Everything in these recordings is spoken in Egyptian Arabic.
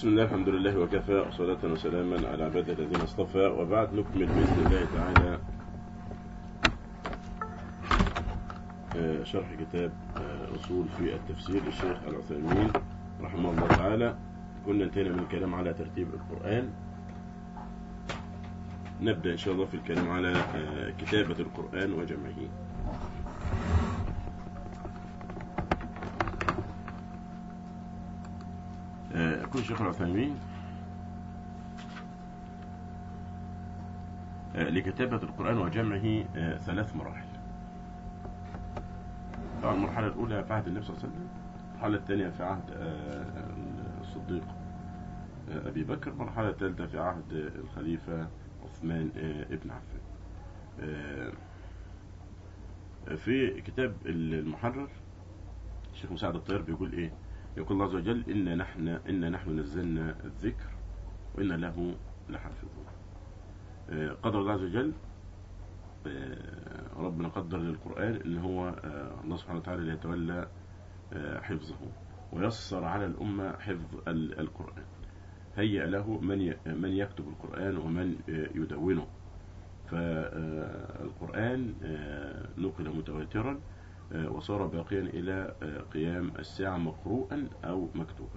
بسم الله الحمد لله وكفى وصلاة وسلاما على عباد الذين اصطفى وبعد نكمل بإذن الله تعالى آه، شرح كتاب آه، أصول في التفسير للشيخ العثيمين رحمه الله تعالى كنا انتهينا من الكلام على ترتيب القرآن نبدأ إن شاء الله في الكلام على آه، كتابة القرآن وجمعه آه، يقول الشيخ العثيمين آه، لكتابة القرآن وجمعه آه، ثلاث مراحل طبعا المرحلة الأولى في عهد النبي صلى الله عليه وسلم المرحلة الثانية في عهد آه، الصديق آه، أبي بكر المرحلة الثالثة في عهد الخليفة عثمان آه، ابن عفان آه، في كتاب المحرر الشيخ مساعد الطير بيقول ايه يقول الله عز وجل إن نحن إن نحن نزلنا الذكر وإن له لحافظون آه، قدر الله عز وجل آه، ربنا قدر للقرآن إن هو آه، الله سبحانه وتعالى اللي يتولى آه، حفظه ويسر على الأمة حفظ ال- القرآن هيأ له من ي- من يكتب القرآن ومن آه، يدونه فالقرآن نقل متواترا آه، وصار باقيا إلى آه، قيام الساعة مقروءا أو مكتوبا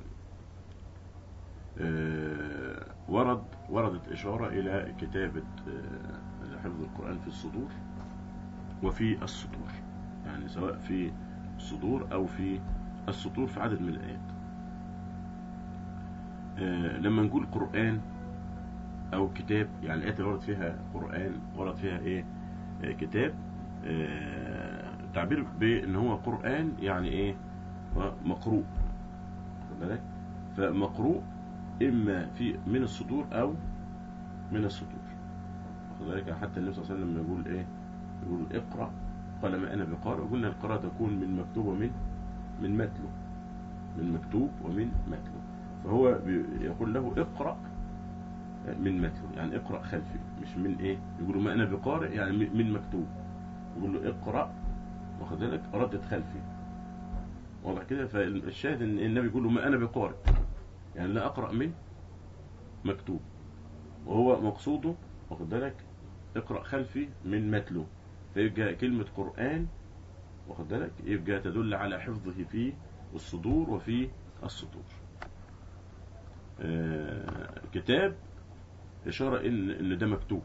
آه، ورد وردت إشارة إلى كتابة آه، حفظ القرآن في الصدور وفي السطور يعني سواء في الصدور أو في السطور في عدد من الآيات آه، لما نقول قرآن أو كتاب يعني الآيات اللي ورد فيها قرآن ورد فيها إيه آه، كتاب آه، تعبير بأن هو قرآن يعني إيه مقروء واخد بالك فمقروء إما في من الصدور أو من السطور واخد بالك حتى النبي صلى الله عليه وسلم يقول إيه يقول اقرأ قال ما أنا بقارئ وقلنا القراءة تكون من مكتوب ومن من متلو من مكتوب ومن متلو فهو بي- يقول له اقرأ من متلو يعني اقرأ خلفي مش من ايه يقولوا ما انا بقارئ يعني من- من مكتوب يقول له اقرأ واخد بالك ردت خلفي واضح كده فالشاهد ان النبي يقول له ما انا بقارئ يعني لا اقرأ من مكتوب وهو مقصوده واخد بالك اقرأ خلفي من متلو فيبقى كلمة قرآن واخد بالك يبقى تدل على حفظه في الصدور وفي السطور آه، كتاب إشارة إن إن ده مكتوب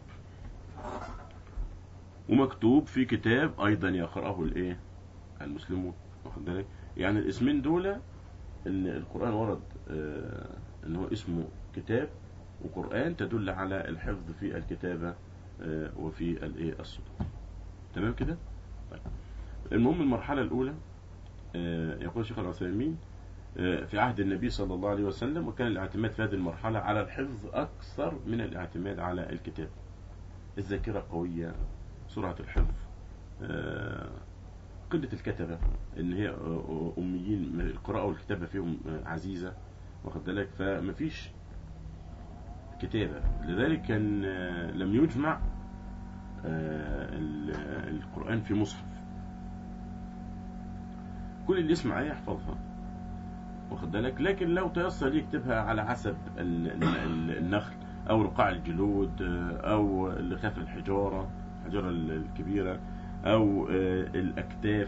ومكتوب في كتاب أيضا يقرأه الإيه المسلمون واخد بالك يعني الاسمين دول إن القرآن ورد آه، إن هو اسمه كتاب وقرآن تدل على الحفظ في الكتابة آه، وفي الإيه السطور تمام كده طيب المهم المرحلة الأولى آه، يقول الشيخ العثيمين آه، في عهد النبي صلى الله عليه وسلم وكان الاعتماد في هذه المرحلة على الحفظ أكثر من الاعتماد على الكتاب الذاكرة قوية سرعة الحفظ آه، قلة الكتبة إن هي آه، أميين القراءة والكتابة فيهم آه، عزيزة واخد بالك فمفيش كتابة لذلك كان آه، لم يجمع آه، ال- القرآن في مصحف كل اللي يسمع آية يحفظها واخد بالك لكن لو تيسر يكتبها على حسب ال- ال- ال- النخل او رقاع الجلود آه، او لخاف الحجاره الحجاره ال- الكبيره او آه، الاكتاف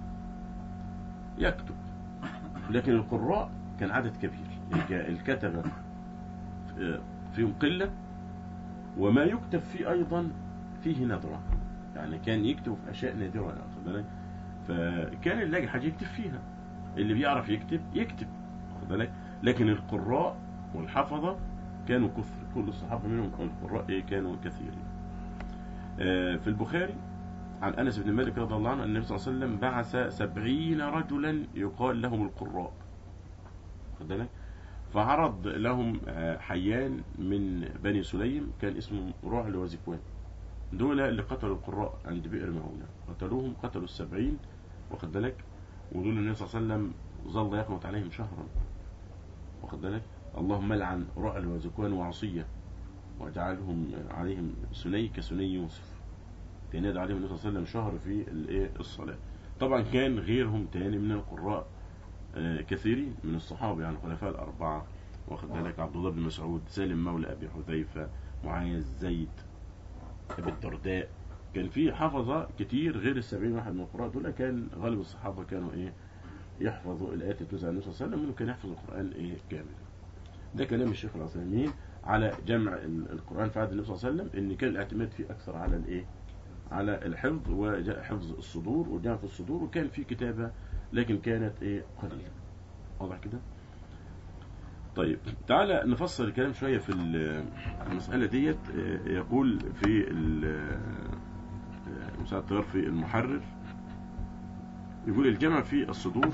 يكتب لكن القراء كان عدد كبير الك- الكتبه آه، فيهم قله وما يكتب فيه ايضا فيه ندره يعني كان يكتب في اشياء نادره واخد بالك فكان اللي يلاقي حاجه يكتب فيها اللي بيعرف يكتب يكتب واخد بالك لكن القراء والحفظه كانوا كثر كل الصحابه منهم القراء ايه كانوا كثيرين آه، في البخاري عن انس بن مالك رضي الله عنه ان النبي صلى الله عليه وسلم بعث سبعين رجلا يقال لهم القراء واخد بالك فعرض لهم آه، حيان من بني سليم كان اسمه رعل وزكوان دول اللي قتلوا القراء عند بئر مهونة قتلوهم قتلوا السبعين واخد بالك ودول النبي صلى الله عليه وسلم ظل يقنط عليهم شهرا واخد بالك اللهم لعن رعل وزكوان وعصية واجعلهم عليهم سني كسني يوسف كان يدعو عليهم النبي صلى الله عليه وسلم شهر في الايه الصلاة طبعا كان غيرهم تاني من القراء آه، كثيرين من الصحابة يعني الخلفاء الأربعة واخد بالك عبد الله بن مسعود سالم مولى ابي حذيفه معاذ زيد ابي الدرداء كان في حفظة كتير غير السبعين واحد من القراء دول كان غالب الصحابة كانوا ايه يحفظوا الآيات اللي بتنزل على النبي صلى الله عليه وسلم منهم كان يحفظ القرآن ايه كامل ده كلام الشيخ العثيمين على جمع ال- القرآن في عهد النبي صلى الله عليه وسلم ان كان الاعتماد فيه اكثر على الايه على الحفظ وحفظ الصدور والجمع في الصدور وكان في كتابة لكن كانت ايه قليلة واضح كده طيب تعالى نفصل الكلام شوية في ال- المسألة ديت آه، يقول في ال- آه، مساعد الطيار في المحرر يقول الجمع في الصدور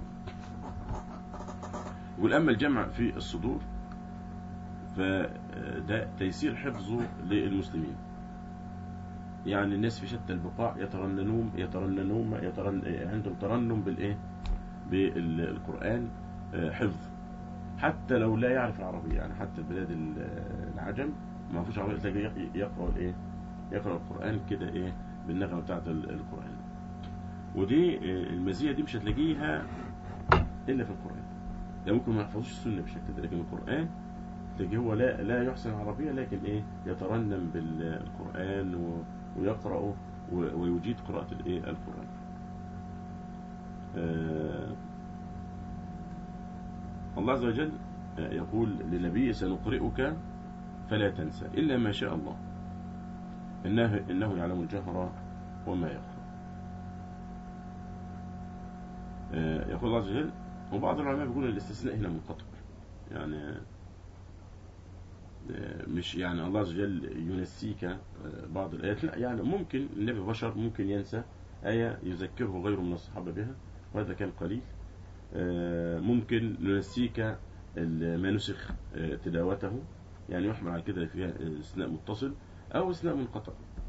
يقول أما الجمع في الصدور فده تيسير حفظه للمسلمين يعني الناس في شتى البقاع يترننون يترننون يترن عندهم ترنم بالايه بالقرآن آه، حفظ حتى لو لا يعرف العربية يعني حتى بلاد ال- العجم ما فيش عربية تلاقيه يقرأ الايه يقرأ القرآن كده ايه بالنغمة بتاعت ال- القرآن ودي آه، المزية دي مش هتلاقيها إلا في القرآن ده ممكن ما يحفظوش السنة بالشكل ده لكن القرآن تلاقيه هو لا لا يحسن العربية لكن ايه يترنم بالقرآن و- ويقرأه و- ويجيد قراءة الايه القرآن آه، الله عز وجل آه، يقول لنبيه سنقرئك فلا تنسى إلا ما شاء الله إنه, إنه يعلم الجهر وما يخفى آه، يقول الله عز وجل وبعض العلماء بيقول الاستثناء هنا منقطع يعني آه، مش يعني الله عز وجل ينسيك آه، بعض الآيات لا يعني ممكن النبي بشر ممكن ينسى آية يذكره غيره من الصحابة بها وهذا كان قليل آه، ممكن ننسيك ال- ما نسخ آه، تلاوته يعني يحمل على كده فيها استثناء متصل أو استثناء منقطع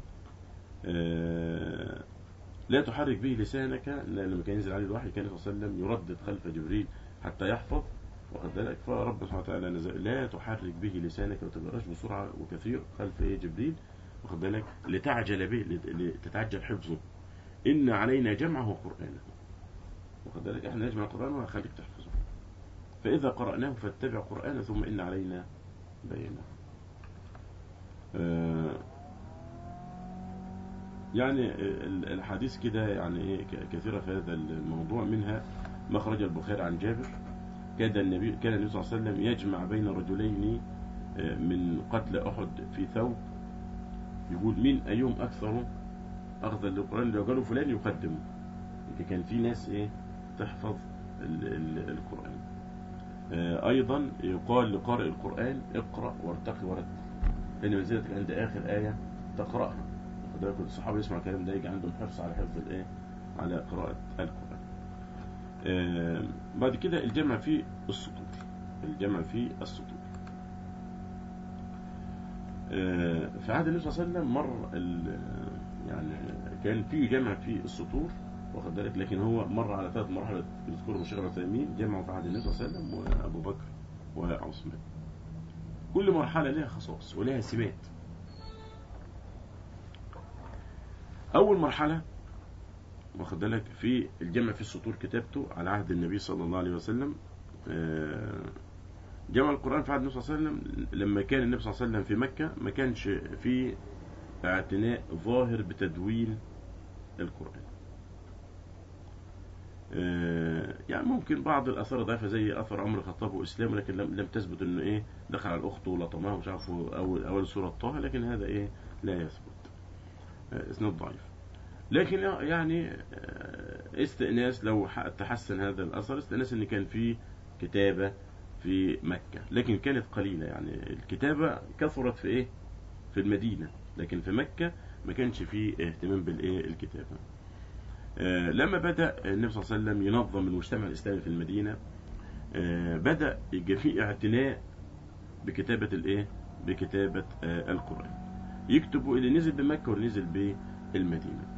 آه، لا تحرك به لسانك لأن لما كان ينزل عليه الوحي كان صلى الله عليه وسلم يردد خلف جبريل حتى يحفظ واخد بالك فرب سبحانه وتعالى نزل لا تحرك به لسانك وتجراش بسرعة وكثير خلف ايه جبريل واخد بالك لتعجل به لت- لتتعجل حفظه إن علينا جمعه وقرآنه واخد بالك احنا نجمع القرآن وهخليك تحفظه فإذا قرأناه فاتبع قرآنه ثم إن علينا بينه آه، يعني ال- الحديث كده يعني ايه ك- كثيرة في هذا الموضوع منها مخرج البخاري عن جابر كان النبي كان النبي صلى الله عليه وسلم يجمع بين رجلين آه، من قتل أحد في ثوب يقول مين أيهم أكثر أخذا للقرآن لو قالوا فلان يقدمه يبقى كان في ناس إيه تحفظ ال- ال- القرآن آه، أيضا يقال لقارئ القرآن اقرأ وارتقي ورتل لأن منزلتك عند آخر آية تقرأها واخد بالك الصحابة يسمعوا الكلام ده يجي عندهم حرص على حفظ الإيه على قراءة القرآن آه، بعد كده الجمع في السطور الجمع في السطور آه، في عهد النبي صلى الله عليه وسلم مر ال- يعني كان في جمع في السطور واخد بالك لكن هو مر على ثلاث مراحل يذكرهم الشيخ العثيمين جمعوا في عهد النبي صلى الله عليه وسلم وابو بكر وعثمان كل مرحله لها خصائص ولها سمات اول مرحله واخد بالك في الجمع في السطور كتابته على عهد النبي صلى الله عليه وسلم آه، جمع القرآن في عهد النبي صلى الله عليه وسلم لما كان النبي صلى الله عليه وسلم في مكة ما كانش في اعتناء ظاهر بتدوين القرآن آه، يعني ممكن بعض الآثار ضعيفة زي أثر عمر الخطاب وإسلام لكن لم, لم تثبت إنه إيه دخل على الأخت ولطمها ومش عارف أول أول سورة طه لكن هذا إيه لا يثبت آه، إسناد ضعيف لكن يعني آه، استئناس لو ح- تحسن هذا الأثر استئناس إن كان في كتابة في مكة لكن كانت قليلة يعني الكتابة كثرت في إيه في المدينة لكن في مكة ما كانش فيه اهتمام بالإيه الكتابة آه، لما بدأ النبي صلى الله عليه وسلم ينظم المجتمع الإسلامي في المدينة آه، بدأ يبقى فيه اعتناء بكتابة الإيه بكتابة آه، القرآن يكتبوا اللي نزل بمكة واللي نزل بالمدينة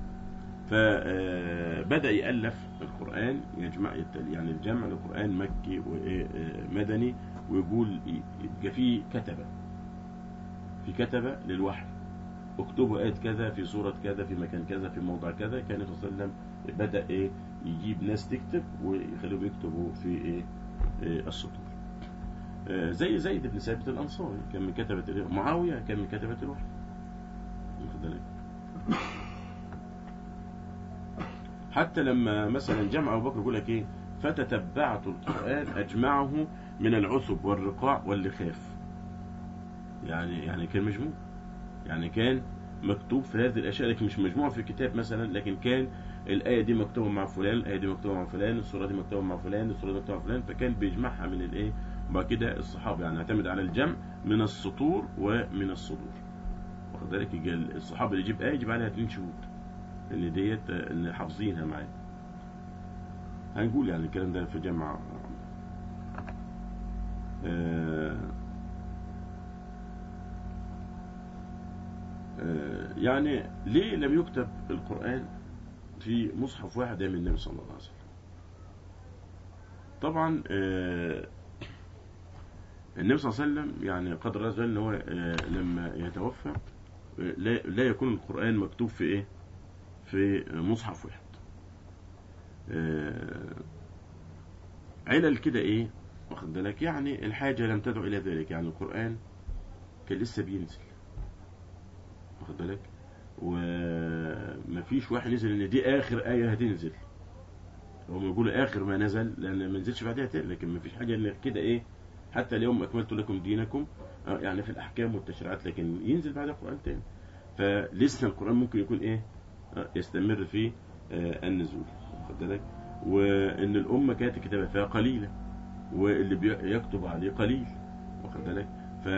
فبدأ يألف القرآن يجمع يعني الجمع للقرآن مكي ومدني ويقول يبقى فيه كتبة في كتبة للوحي اكتبوا آية كذا في سورة كذا في مكان كذا في موضع كذا كان النبي صلى الله عليه وسلم بدأ إيه يجيب ناس تكتب ويخليهم يكتبوا في إيه, إيه السطور آه، زي زيد بن ثابت الانصاري كان من كتبه ال- معاويه كان من كتبه الوحي واخد بالك حتى لما مثلا جمع ابو بكر يقول لك ايه فتتبعت القران اجمعه من العصب والرقاع واللخاف يعني يعني كان مجموع يعني كان مكتوب في هذه الاشياء لكن مش مجموع في كتاب مثلا لكن كان الايه دي مكتوبه مع فلان الايه دي مكتوبه مع فلان السوره دي مكتوبه مع فلان السوره دي مكتوبه مع فلان فكان بيجمعها من الايه وبعد كده الصحابه يعني اعتمد على الجمع من السطور ومن الصدور واخد بالك يجي الصحابه اللي يجيب ايه يجيب عليها اتنين شهود ان ديت آه، ان حافظينها معاه هنقول يعني الكلام ده في جمع آه آه، يعني ليه لم يكتب القرآن في مصحف واحد من النبي صلى الله عليه وسلم طبعا آه، النبي صلى الله عليه وسلم يعني قدر الله عز وجل ان هو آه، لما يتوفى آه، لا لا يكون القرآن مكتوب في ايه في مصحف واحد آه، علل كده ايه واخد بالك يعني الحاجة لم تدعو الى ذلك يعني القرآن كان لسه بينزل واخد بالك ومفيش واحد نزل ان دي اخر ايه هتنزل هم يقولوا اخر ما نزل لان ما نزلش بعدها تاني لكن مفيش حاجه ان كده ايه حتى اليوم اكملت لكم دينكم آه، يعني في الاحكام والتشريعات لكن ينزل بعدها قران تاني فلسه القران ممكن يكون ايه آه، يستمر في آه، النزول واخد بالك وان الامه كانت الكتابه فيها قليله واللي بي- يكتب عليه قليل واخد بالك ف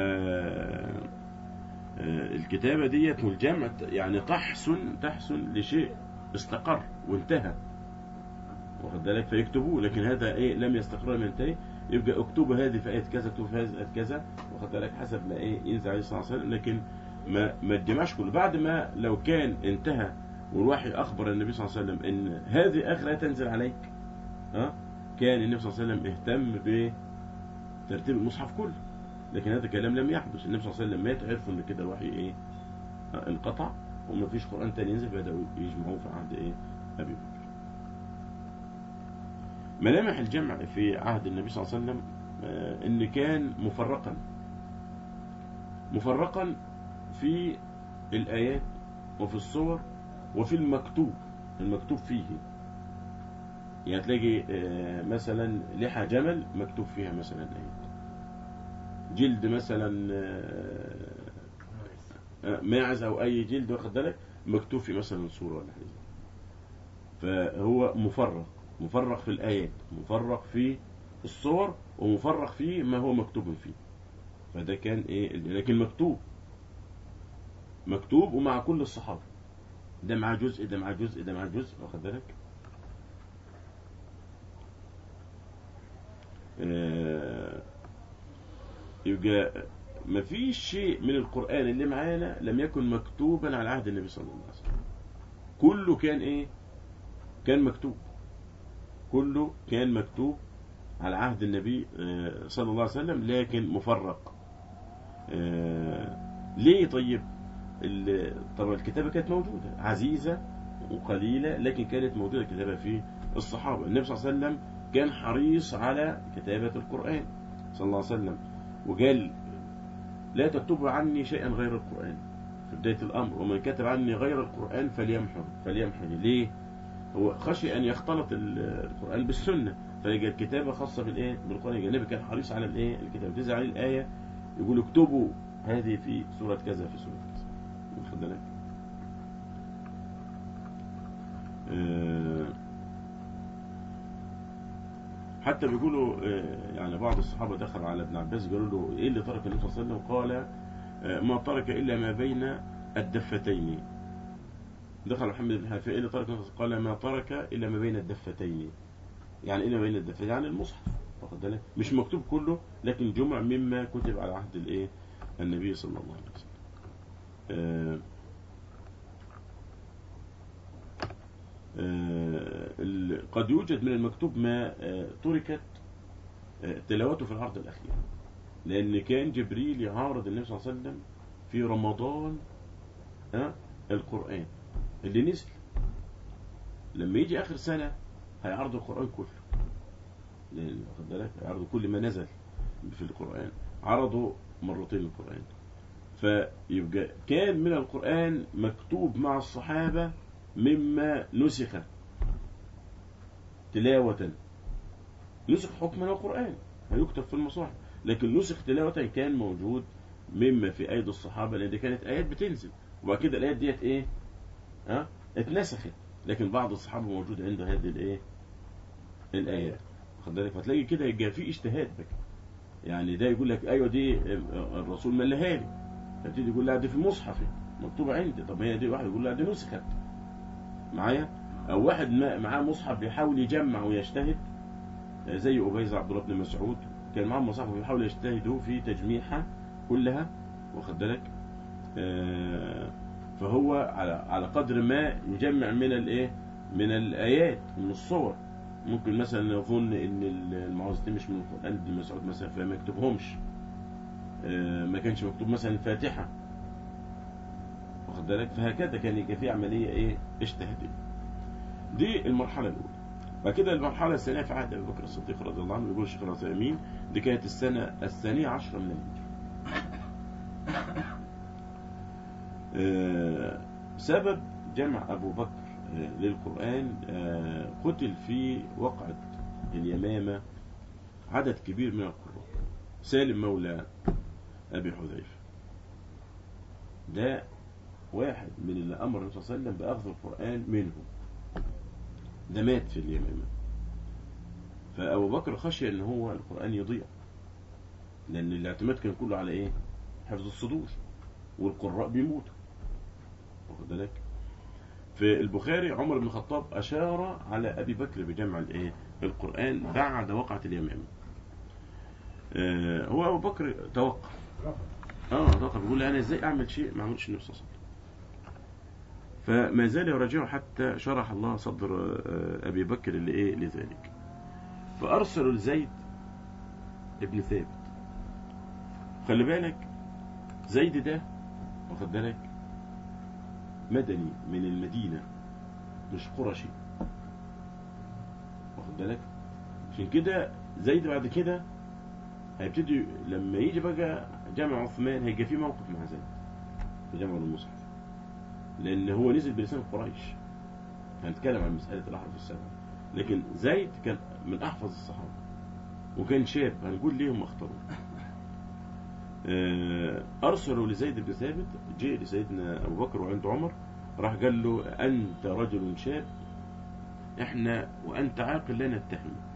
آه، الكتابة ديت والجمع يعني تحسن تحسن لشيء استقر وانتهى واخد بالك فيكتبوه لكن هذا ايه لم يستقر لم ينتهي يبقى اكتبوا هذه في آية كذا اكتبوا في هذه في آية كذا واخد بالك حسب ما ايه ينزل عليه صلى الله عليه وسلم لكن ما ما تجمعش كله بعد ما لو كان انتهى والوحي اخبر النبي صلى الله عليه وسلم ان هذه اخر آية تنزل عليك ها كان النبي صلى الله عليه وسلم اهتم بترتيب المصحف كله لكن هذا الكلام لم يحدث النبي صلى الله عليه وسلم مات عرفوا ان كده الوحي ايه آه، انقطع وما فيش قران تاني ينزل بداوا يجمعوه في عهد ايه ابي بكر ملامح الجمع في عهد النبي صلى الله عليه وسلم آه، ان كان مفرقا مفرقا في الايات وفي الصور وفي المكتوب المكتوب فيه يعني تلاقي آه، مثلا لحى جمل مكتوب فيها مثلا ايه جلد مثلا آه، آه، ماعز او اي جلد واخد بالك مكتوب في مثلا صوره ولا حاجه فهو مفرق مفرق في الايات مفرق في الصور ومفرق في ما هو مكتوب فيه فده كان ايه لكن مكتوب مكتوب ومع كل الصحابه ده معاه جزء ده معاه جزء ده معاه جزء واخد بالك آه، يبقى ما فيش شيء من القرآن اللي معانا لم يكن مكتوبا على عهد النبي صلى الله عليه وسلم كله كان ايه كان مكتوب كله كان مكتوب على عهد النبي آه، صلى الله عليه وسلم لكن مفرق آه، ليه طيب ال- طبعا الكتابة كانت موجودة عزيزة وقليلة لكن كانت موجودة الكتابة في الصحابة النبي صلى الله عليه وسلم كان حريص على كتابة القرآن صلى الله عليه وسلم وقال لا تكتبوا عني شيئا غير القرآن في بداية الأمر ومن كتب عني غير القرآن فليمحو فليمحو ليه؟ هو خشي أن يختلط ال- القرآن بالسنة فيجي الكتابة خاصة بالإيه؟ بالقرآن يجي النبي كان حريص على الإيه؟ الكتابة تنزل عليه الآية يقول اكتبوا هذه في سورة كذا في سورة كذا واخد بالك؟ آه، حتى بيقولوا آه، يعني بعض الصحابة دخل على ابن عباس قالوا له ايه اللي ترك النبي صلى الله عليه وسلم قال آه، ما ترك الا ما بين الدفتين دخل محمد بن حنفية ايه اللي ترك النبي صلى الله عليه وسلم؟ قال ما ترك الا ما بين الدفتين يعني ايه ما بين الدفتين يعني المصحف واخد بالك مش مكتوب كله لكن جمع مما كتب على عهد الايه النبي صلى الله عليه وسلم آه، آه، ال- قد يوجد من المكتوب ما آه، تركت آه، تلاوته في العرض الأخير لأن كان جبريل يعارض النبي صلى الله عليه وسلم في رمضان آه، القرآن اللي نزل لما يجي آخر سنة هيعرض القرآن كله لأن واخد بالك هيعرض كل ما نزل في القرآن عرضوا مرتين القرآن فيبقى كان من القرآن مكتوب مع الصحابة مما نسخ تلاوة نسخ حكما القرآن هيكتب في المصاحف لكن نسخ تلاوة كان موجود مما في أيدي الصحابة لأن دي كانت آيات بتنزل وبعد كده الآيات ديت إيه؟ ها؟ اتنسخت لكن بعض الصحابة موجود عنده هذه الإيه؟ الآيات واخد بالك فتلاقي كده يبقى في اجتهاد بك يعني ده يقول لك أيوه دي الرسول ملها لي فتبتدي يقول لا دي في المصحف مكتوبة عندي طب هي دي واحد يقول لا دي نسخت معايا أو واحد ما- معاه مصحف بيحاول يجمع ويجتهد زي أبيز عبد الله بن مسعود كان معاه مصحف بيحاول يجتهدوا في تجميعها كلها واخد بالك آه، فهو على على قدر ما يجمع من الايه من الايات من الصور ممكن مثلا يظن ان المعوذتين مش من القران ابن مسعود مثلا فما يكتبهمش آه، ما كانش مكتوب مثلا الفاتحه واخد بالك فهكذا كان يبقى في عمليه ايه اجتهاديه دي المرحله الاولى بعد كده المرحله الثانيه في عهد ابي بكر الصديق رضي الله عنه بيقول الشيخ العثيمين دي كانت السنه الثانيه عشره من الهجره آه، سبب جمع أبو بكر آه، للقرآن آه، قتل في وقعة اليمامة عدد كبير من القراء سالم مولى أبي حذيفة ده واحد من اللي أمر النبي صلى الله عليه وسلم بأخذ القرآن منهم ده مات في اليمامة فأبو بكر خشي أن هو القرآن يضيع لأن الاعتماد كان كله على إيه؟ حفظ الصدور والقراء بيموتوا واخد بالك في البخاري عمر بن الخطاب أشار على أبي بكر بجمع الإيه القرآن بعد وقعة اليمامة آه هو أبو بكر توقع اه توقع بيقول أنا إزاي أعمل شيء ما عملش النبي صلى الله عليه وسلم فما زال يراجعه حتى شرح الله صدر آه، أبي بكر لإيه لذلك فأرسلوا لزيد ابن ثابت خلي بالك زيد ده واخد بالك مدني من المدينة مش قرشي واخد بالك عشان كده زيد بعد كده هيبتدي لما يجي بقى جامع عثمان هيجي في موقف مع زيد في جامع المصحف لان هو نزل بلسان قريش هنتكلم عن مسألة الأحرف السبعة لكن زيد كان من أحفظ الصحابة وكان شاب هنقول ليه هم اختاروه آه، أرسلوا لزيد بن ثابت جاء لسيدنا أبو بكر وعند عمر راح قال له أنت رجل شاب إحنا وأنت عاقل لا نتهمك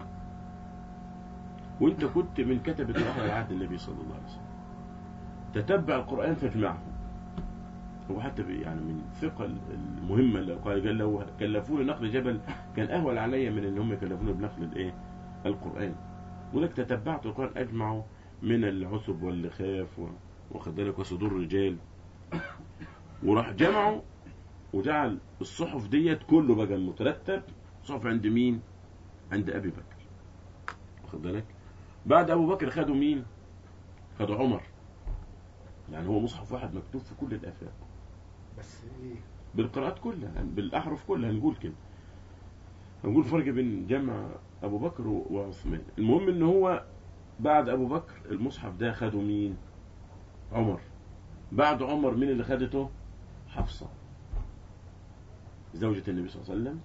وأنت كنت من كتبة الوحي على عهد النبي صلى الله عليه وسلم تتبع القرآن فاجمعه هو حتى بي- يعني من الثقة المهمة اللي قال قال لو كلفوني نقل جبل كان أهون علي من إن هم يكلفوني بنقل الإيه القرآن ولك تتبعت القرآن أجمعه من العسب واللخاف و- واخد بالك وصدور الرجال وراح جمعوا وجعل الصحف ديت كله بقى مترتب صحف عند مين عند ابي بكر واخد بالك بعد ابو بكر خدوا مين خدوا عمر يعني هو مصحف واحد مكتوب في كل الافاق بس ايه بالقراءات كلها يعني بالاحرف كلها هنقول كده هنقول فرق بين جمع ابو بكر و- وعثمان المهم ان هو بعد ابو بكر المصحف ده خده مين عمر بعد عمر مين اللي خدته حفصة زوجة النبي صلى الله عليه وسلم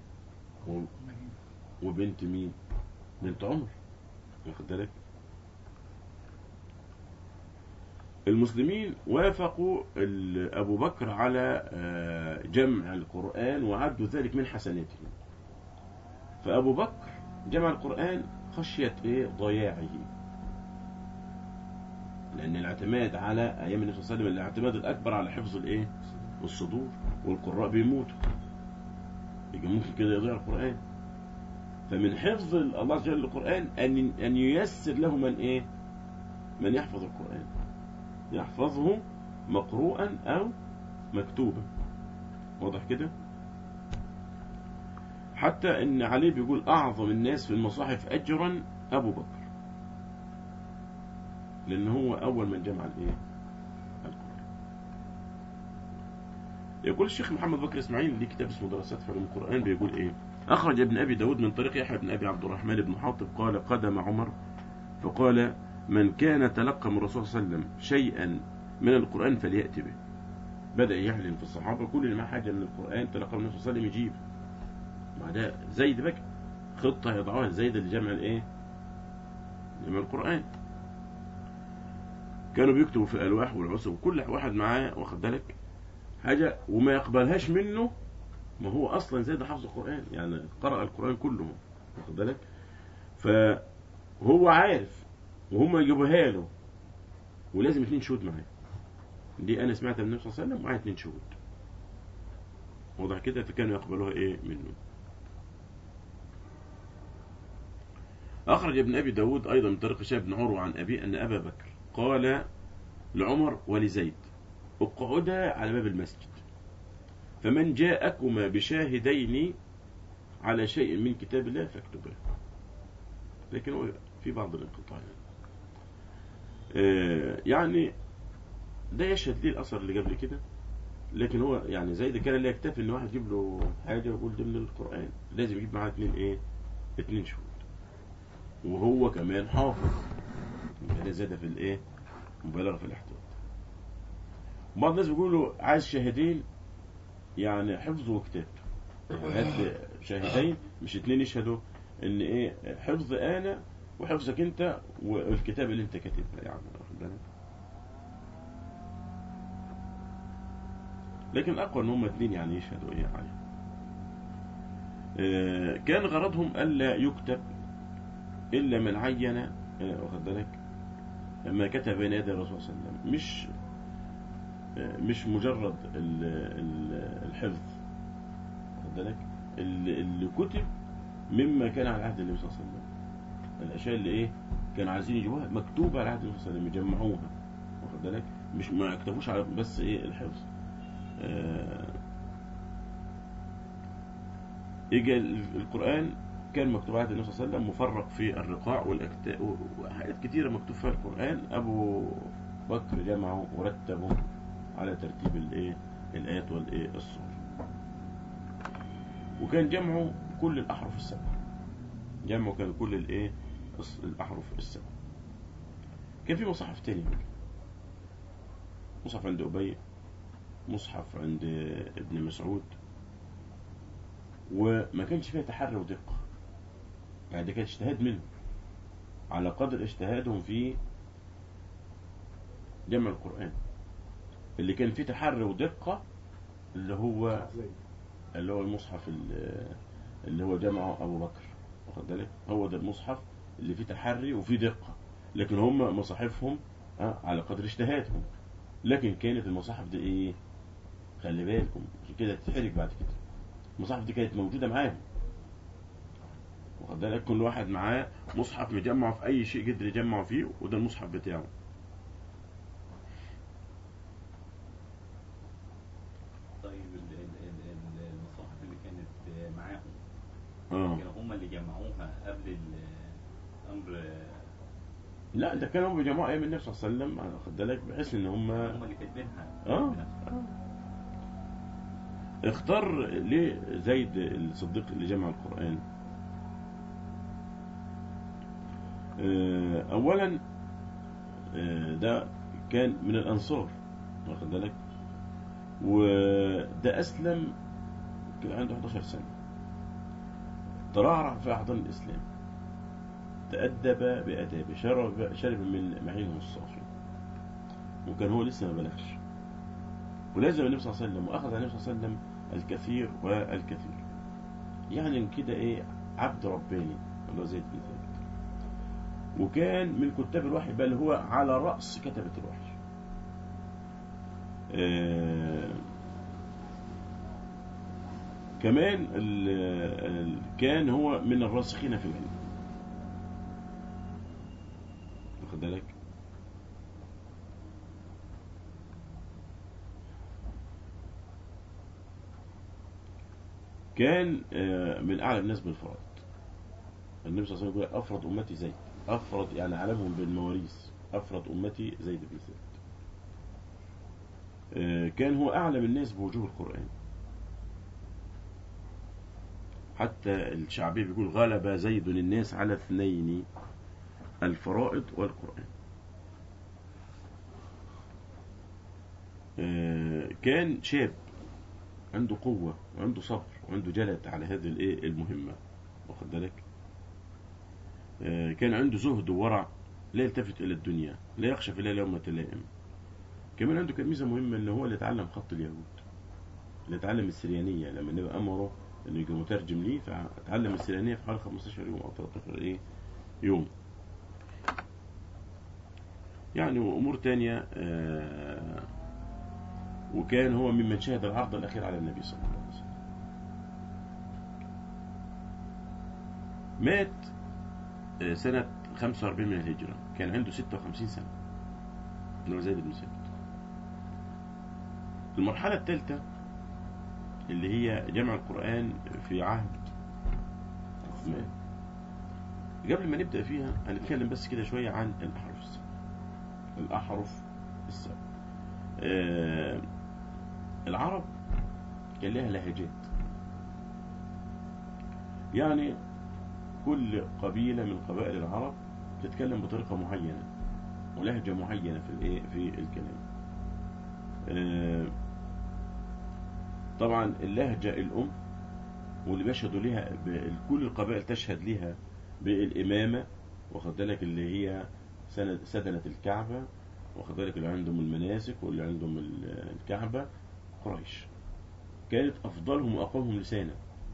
و- وبنت مين بنت عمر واخد بالك المسلمين وافقوا ال- أبو بكر على آه، جمع القرآن وعدوا ذلك من حسناتهم فأبو بكر جمع القرآن خشية إيه ضياعه لأن الاعتماد على أيام النبي صلى الله عليه وسلم الاعتماد الأكبر على حفظ الإيه الصدور والقراء بيموتوا يبقى ممكن كده يضيع القرآن فمن حفظ الله عز وجل للقرآن أن أن ييسر له من إيه من يحفظ القرآن يحفظه مقروءا أو مكتوبا واضح كده حتى ان علي بيقول اعظم الناس في المصاحف اجرا ابو بكر لان هو اول من جمع الايه القران يقول الشيخ محمد بكر اسماعيل ليه كتاب اسمه دراسات في علوم القران بيقول ايه اخرج ابن ابي داود من طريق يحيى بن ابي عبد الرحمن بن حاطب قال قدم عمر فقال من كان تلقى من الرسول صلى الله عليه وسلم شيئا من القرآن فليأتي به بدأ يعلن في الصحابة كل اللي معاه حاجة من القرآن تلقى من الرسول صلى الله عليه وسلم يجيب ما ده زيد بقى خطة يضعوها زيد لجمع الايه جمع القرآن كانوا بيكتبوا في الألواح والعصب وكل واحد معاه واخد بالك حاجة وما يقبلهاش منه ما هو أصلا زيد حافظ القرآن يعني قرأ القرآن كله واخد بالك فهو عارف وهم يجيبوها له ولازم اتنين شهود معاه دي انا سمعتها من النبي صلى الله عليه وسلم ومعايا اتنين شهود واضح كده فكانوا يقبلوها ايه منه اخرج ابن ابي داود ايضا من طريق هشام بن عروه عن ابي ان ابا بكر قال لعمر ولزيد اقعدا على باب المسجد فمن جاءكما بشاهدين على شيء من كتاب الله فاكتباه لكن هو في بعض الانقطاع يعني. آه، يعني ده يشهد ليه الاثر اللي قبل كده لكن هو يعني زي ده كان لا يكتفي ان واحد يجيب له حاجه ويقول ده من القران لازم يجيب معاه اتنين ايه اتنين شهود وهو كمان حافظ يبقى ده زاد في الايه مبالغه في الاحتياط بعض الناس بيقولوا عايز شاهدين يعني حفظ وكتاب يعني هات شاهدين مش اتنين يشهدوا ان ايه حفظ انا وحفظك انت والكتاب اللي انت كاتبها يعني واخد بالك لكن الاقوى ان هم اتنين يعني يشهدوا ايه عليه آه، كان غرضهم الا يكتب الا من عين آه، واخد بالك ما كتب بين يدي الرسول صلى الله عليه وسلم مش آه، مش مجرد ال- ال- الحفظ واخد بالك اللي اللي كتب مما كان على عهد النبي صلى الله عليه وسلم الاشياء اللي ايه كانوا عايزين يجيبوها مكتوبه على عهد النبي صلى الله عليه وسلم يجمعوها واخد بالك مش ما يكتبوش على بس ايه الحفظ آه، يجي ال- القرآن كان مكتوب على عهد النبي صلى الله عليه وسلم مفرق في الرقاع والأكتاء وحاجات كتيرة مكتوب فيها القرآن أبو بكر جمعه ورتبه على ترتيب الإيه الآيات والإيه الصور وكان جمعه كل الأحرف السبعة جمعه كان كل الإيه الص- الأحرف السبعة كان في مصحف تاني بقى. مصحف عند أبي مصحف عند ابن مسعود وما كانش فيها تحري ودقة يعني ده كان اجتهاد منه على قدر اجتهادهم في جمع القرآن اللي كان فيه تحري ودقة اللي هو اللي هو المصحف ال- اللي هو جمعه أبو بكر واخد بالك هو ده المصحف اللي فيه تحري وفيه دقة لكن هم مصاحفهم آه، على قدر اجتهادهم لكن كانت المصاحف دي ايه خلي بالكم عشان كده تتحرق بعد كده المصاحف دي كانت موجودة معاهم واخد بالك كل واحد معاه مصحف مجمع في أي شيء قدر يجمع فيه وده المصحف بتاعه طيب ال- ال- ال- ال- المصاحف اللي كانت معاهم اه كانوا هم اللي جمعوها قبل الامر لا ده كانوا بيجمعوا ايام النبي صلى الله عليه وسلم واخد بالك بحيث ان هم هم اللي كاتبينها اه بنفسهم. اختار ليه زيد الصديق اللي جمع القرآن آه، اولا آه، ده كان من الانصار واخد بالك وده اسلم كان عنده 11 سنه ترعرع في احضان الاسلام تأدب بآدابه شرب شرب من معينه الصافي وكان هو لسه ما بلغش ولازم النبي صلى الله عليه وسلم واخذ عن النبي صلى الله عليه وسلم الكثير والكثير يعني كده ايه عبد رباني اللي هو زيد بن ثابت وكان من كتاب الوحي بل هو على رأس كتبة الوحي آه كمان ال ال كان هو من الراسخين في العلم واخد بالك كان آه، من اعلى الناس بالفرد النبي صلى الله عليه وسلم يقول افرد امتي زيد افرد يعني علمهم بالمواريث افرد امتي زيد بن ثابت آه، كان هو اعلم الناس بوجوه القران حتى الشعبي بيقول غلب زيد الناس على اثنين الفرائض والقران كان شاب عنده قوة وعنده صبر وعنده جلد على هذه الايه المهمة واخد بالك آه، كان عنده زهد وورع لا يلتفت إلى الدنيا لا يخشى في الله يوم لائم كمان عنده كان ميزة مهمة إن هو اللي اتعلم خط اليهود اللي اتعلم السريانية لما النبي أمره إنه يجي مترجم ليه فاتعلم السريانية في حوالي 15 يوم أو 13 إيه يوم يعني وأمور تانية آه، وكان هو ممن شهد العرض الأخير على النبي صلى الله عليه وسلم مات آه، سنة 45 من الهجرة كان عنده 56 سنة اللي هو زيد بن ثابت المرحلة الثالثة اللي هي جمع القرآن في عهد عثمان قبل ما نبدأ فيها هنتكلم بس كده شوية عن الأحرف السبع الأحرف السبع آه العرب كان لها لهجات يعني كل قبيلة من قبائل العرب تتكلم بطريقة معينة ولهجة معينة في الايه في الكلام آه، طبعا اللهجة الأم واللي بيشهدوا لها ب- كل القبائل تشهد لها بالإمامة واخد بالك اللي هي سند- سدنة الكعبة واخد بالك اللي عندهم المناسك واللي عندهم ال- الكعبة قريش كانت أفضلهم وأقومهم لسانا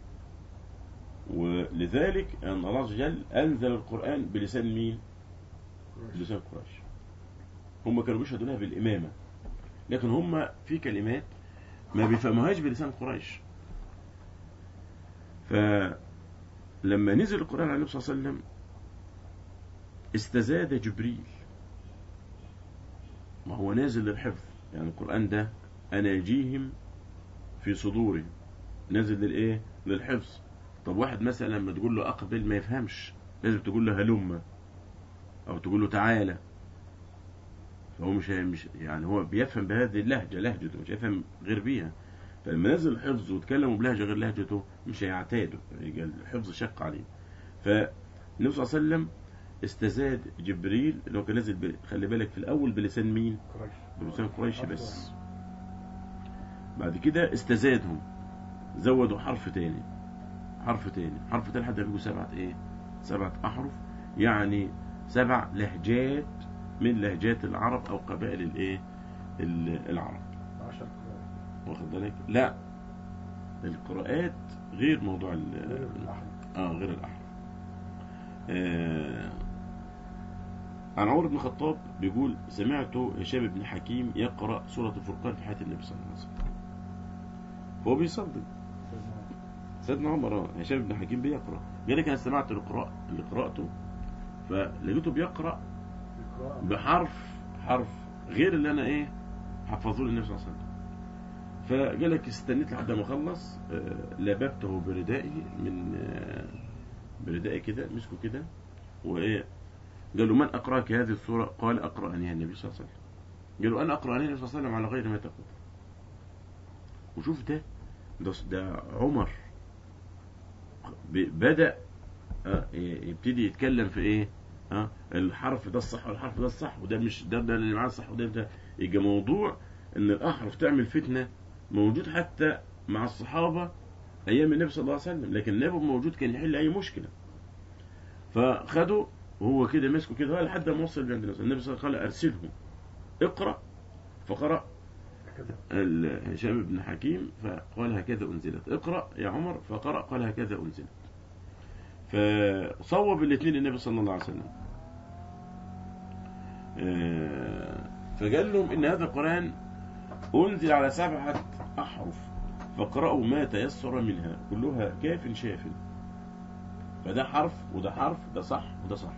ولذلك أن الله عز وجل أنزل القرآن بلسان مين؟ بلسان قريش هم كانوا بيشهدوا لها بالإمامة لكن هم في كلمات ما بيفهموهاش بلسان قريش فلما نزل القرآن على النبي صلى الله عليه وسلم استزاد جبريل ما هو نازل للحفظ يعني القرآن ده أناجيهم في صدورهم نازل للإيه؟ للحفظ طب واحد مثلا لما تقول له أقبل ما يفهمش لازم تقول له هلم أو تقول له تعالى فهو مش مش يعني هو بيفهم بهذه اللهجة لهجته مش هيفهم غير بيها فلما نزل الحفظ وتكلموا بلهجة غير لهجته مش هيعتادوا يبقى الحفظ شق عليه فالنبي صلى الله عليه وسلم استزاد جبريل اللي هو كان نازل ب- خلي بالك في الأول بلسان مين؟ قريش بلسان قريش بس بعد كده استزادهم زودوا حرف تاني حرف تاني حرف تاني لحد ما بيجوا سبعة ايه سبعة أحرف يعني سبع لهجات من لهجات العرب أو قبائل الايه ال- العرب 10 قراءات واخد بالك لا القراءات غير موضوع ال- غير الأحرف اه غير الأحرف آه عن عمر بن الخطاب بيقول سمعت هشام بن حكيم يقرأ سورة الفرقان في حياة النبي صلى الله عليه وسلم هو بيصدق سيدنا سيدنا عمر آه، هشام بن حكيم بيقرأ قال لك أنا سمعت القراء اللي قرأته فلقيته بيقرأ القراءة بحرف حرف غير اللي أنا إيه حفظوه للنبي صلى الله عليه وسلم فقال لك استنيت لحد ما اخلص آه، لببته بردائي من آه، بردائي كده مسكه كده وايه قال له من اقراك هذه السوره قال اقرانيها النبي صلى الله عليه وسلم قال له انا اقرانيها النبي صلى الله عليه وسلم على غير ما تقول وشوف ده ده, ده عمر ب- بدا آه، ي- يبتدي يتكلم في ايه ها الحرف ده الصح والحرف ده الصح وده مش ده ده اللي معاه الصح وده ده يبقى موضوع ان الاحرف تعمل فتنه موجود حتى مع الصحابه ايام النبي صلى الله عليه وسلم لكن النبي موجود كان يحل اي مشكله فخده وهو كده مسكه كده لحد ما وصل عند النبي النبي صلى الله عليه وسلم قال ارسله اقرا فقرا هكذا ال- هشام بن حكيم فقال هكذا أنزلت اقرأ يا عمر فقرأ قال هكذا أنزلت فصوب الاثنين النبي صلى الله عليه وسلم آه، فقال لهم إن هذا القرآن أنزل على سبعة أحرف فاقرأوا ما تيسر منها كلها كاف شاف فده حرف وده حرف ده صح وده صح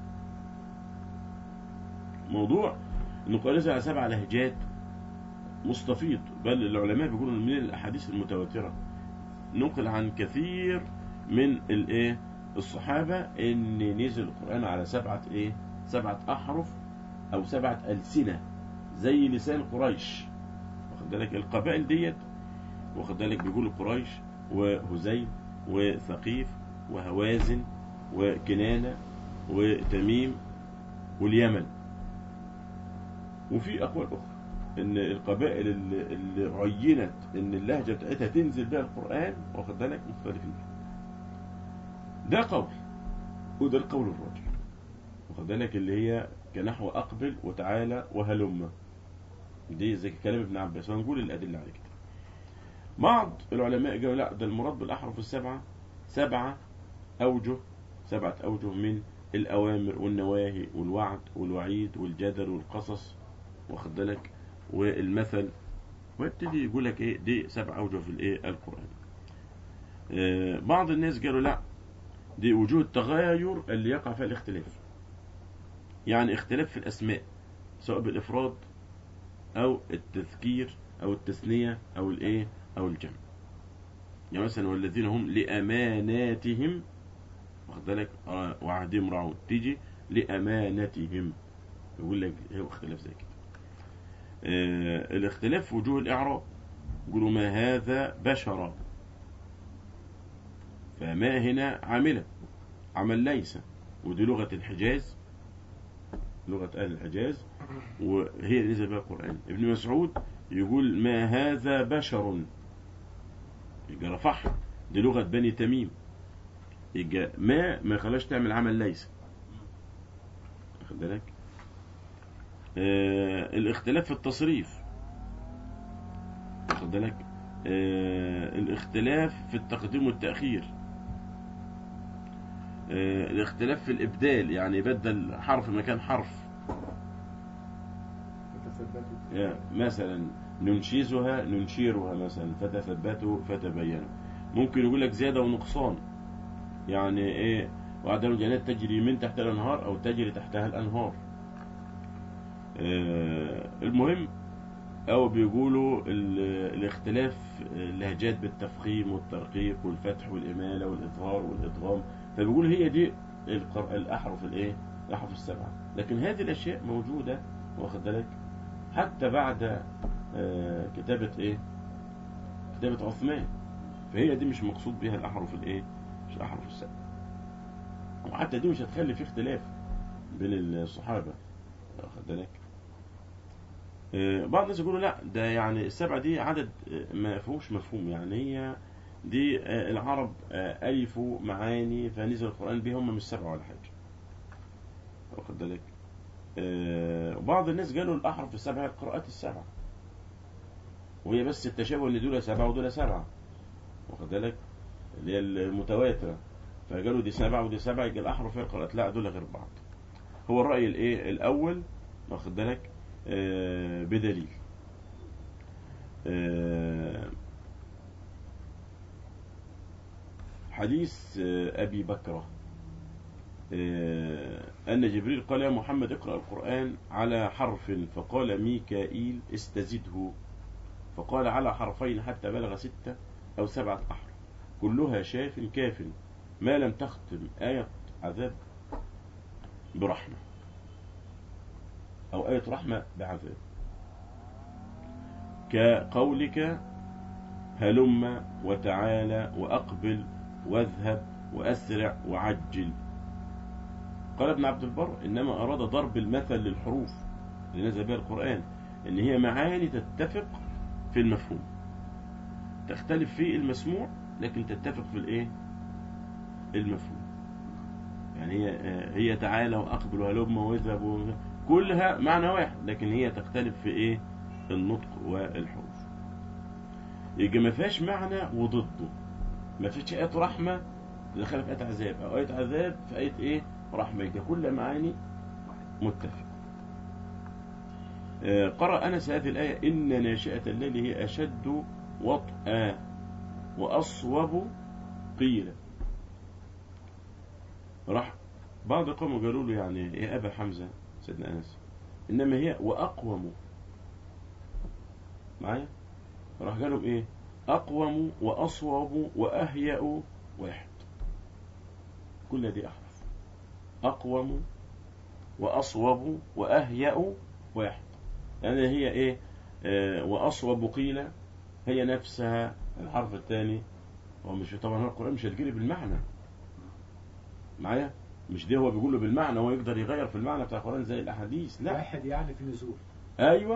موضوع انه قال نزل على سبع لهجات مستفيض بل العلماء بيقولوا إن من الاحاديث المتواتره نقل عن كثير من الايه الصحابه ان نزل القران على سبعه ايه سبعه احرف او سبعه السنه زي لسان قريش واخد بالك القبائل ديت واخد بالك بيقولوا قريش وهزيل وثقيف وهوازن وكنانه وتميم واليمن وفي اقوال اخرى ان القبائل اللي, اللي عينت ان اللهجه بتاعتها تنزل بها القران واخد بالك مختلفين فيه. ده قول وده القول الراجح واخد بالك اللي هي كنحو اقبل وتعالى وهلم دي زي كلام ابن عباس وهنقول الادله على كده بعض العلماء قالوا لا ده المراد بالاحرف السبعه سبعه اوجه سبعه اوجه من الاوامر والنواهي والوعد والوعيد والجدل والقصص واخد بالك والمثل ويبتدي يقول لك ايه دي سبع اوجه في الايه القران آه بعض الناس قالوا لا دي وجوه التغاير اللي يقع فيها الاختلاف يعني اختلاف في الاسماء سواء بالافراد او التذكير او التثنيه او الايه او الجمع يعني مثلا والذين هم لاماناتهم واخد بالك آه، وعهدهم راعون تيجي لامانتهم يقول لك هو اختلاف زي كده آه، الاختلاف في وجوه الإعراب يقولوا ما هذا بشرا فما هنا عاملة عمل ليس ودي لغة الحجاز لغة أهل الحجاز وهي اللي نزل بها القرآن ابن مسعود يقول ما هذا بشر يبقى رفعها دي لغة بني تميم يبقى ما ما يخلاش تعمل عمل ليس واخد بالك آه الاختلاف في التصريف واخد بالك آه الاختلاف في التقديم والتأخير آه الاختلاف في الإبدال يعني يبدل حرف مكان حرف فتثبتوا يعني مثلا ننشزها ننشيرها مثلا فتثبتوا فتبينوا ممكن يقول لك زيادة ونقصان يعني ايه وعدم الجنات تجري من تحت الأنهار أو تجري تحتها الأنهار آه، المهم أو بيقولوا ال- الاختلاف اللهجات بالتفخيم والترقيق والفتح والإمالة والإظهار والإدغام فبيقول هي دي القر- الأحرف الإيه؟ الأحرف السبعة لكن هذه الأشياء موجودة واخد بالك حتى بعد آه، كتابة إيه؟ كتابة عثمان فهي دي مش مقصود بها الأحرف الإيه؟ مش الأحرف السبعة وحتى دي مش هتخلي في اختلاف بين الصحابة واخد بالك آه، بعض الناس يقولوا لا ده يعني السبعة دي عدد آه، ما فيهوش مفهوم يعني هي دي آه، العرب آه، ألفوا معاني فنزل القرآن بيها هم مش سبعة ولا حاجة واخد بالك آه، وبعض الناس قالوا الأحرف السبعة هي القراءات السبعة وهي بس التشابه اللي دول سبعة ودول سبعة واخد بالك اللي هي المتواترة فقالوا دي سبعة ودي سبعة يبقى الأحرف هي القراءات لا دول غير بعض هو الرأي الإيه الأول واخد بالك آه، بدليل آه، حديث آه، أبي بكرة آه، أن جبريل قال يا محمد اقرأ القرآن على حرف فقال ميكائيل استزده فقال على حرفين حتى بلغ ستة أو سبعة أحرف كلها شاف كاف ما لم تختم آية عذاب برحمة أو آية رحمة بعذاب كقولك هلم وتعالى وأقبل واذهب وأسرع وعجل قال ابن عبد البر إنما أراد ضرب المثل للحروف اللي نزل بها القرآن إن هي معاني تتفق في المفهوم تختلف في المسموع لكن تتفق في الإيه المفهوم يعني هي هي تعالى وأقبل وهلم واذهب و- كلها معنى واحد لكن هي تختلف في إيه النطق والحروف يبقى ما فيهاش معنى وضده ما فيش آية رحمة دخلت في آية عذاب أو آية عذاب في آية إيه رحمة يبقى كل معاني متفق آه، قرأ أنس هذه الآية إن ناشئة الليل هي أشد وطئا وأصوب قيل راح بعض القوم قالوا له يعني يا أبا حمزة سيدنا أنس إنما هي وأقوم معايا راح قالوا إيه أقوم وأصوب وأهيأ واحد كل دي أحرف أقوم وأصوب وأهيأ واحد يعني هي إيه آه وأصوب قيل هي نفسها الحرف الثاني هو مش طبعا هو القرآن مش هتجري بالمعنى معايا مش ده هو بيقول له بالمعنى هو يقدر يغير في المعنى بتاع القرآن زي الأحاديث لا واحد يعني في نزول ايوه